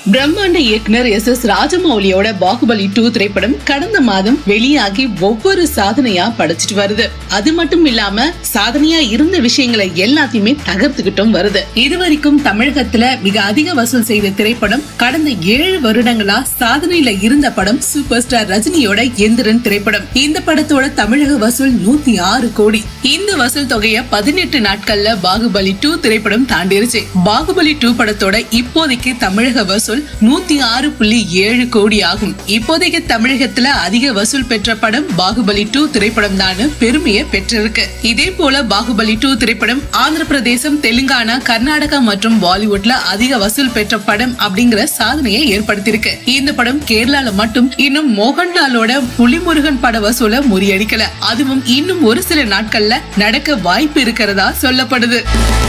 பிரம்மாண்ட இயக்குனர் S S ராஜமௌலியோட பாகுபலி டூ திரைப்படம் கடந்த மாதம் வெளியாகி ஒவ்வொரு சாதனையா படைச்சிட்டு வருது அது மட்டும் இல்லாம சாதனையா இருந்த விஷயங்களை எல்லாத்தையுமே தகர்த்துக்கிட்டும் வருது இதுவரைக்கும் தமிழகத்துல மிக அதிக வசூல் செய்த திரைப்படம் கடந்த ஏழு வருடங்களா சாதனையில இருந்த படம் சூப்பர் ஸ்டார் ரஜினியோட எந்திரன் திரைப்படம் இந்த படத்தோட தமிழக வசூல் நூத்தி ஆறு கோடி இந்த வசூல் தொகைய பதினெட்டு நாட்கள்ல பாகுபலி டூ திரைப்படம் தாண்டிருச்சு பாகுபலி டூ படத்தோட இப்போதைக்கு தமிழக வசூல் நூத்தி ஆறு புள்ளி ஏழு கோடி ஆகும் இப்போதைக்கு தமிழகத்துல அதிக வசூல் பெற்ற படம் பாகுபலி டூ திரைப்படம் தான் பெருமையை பெற்றிருக்கு இதே போல பாகுபலி டூ திரைப்படம் ஆந்திர பிரதேசம் தெலுங்கானா கர்நாடகா மற்றும் பாலிவுட்ல அதிக வசூல் பெற்ற படம் அப்படிங்கிற சாதனையை ஏற்படுத்தியிருக்கு இந்த படம் கேரளால மட்டும் இன்னும் மோகன்லாலோட புலிமுருகன் பட வசூல முறியடிக்கல அதுவும் இன்னும் ஒரு சில நாட்கள்ல நடக்க வாய்ப்பு இருக்கிறதா சொல்லப்படுது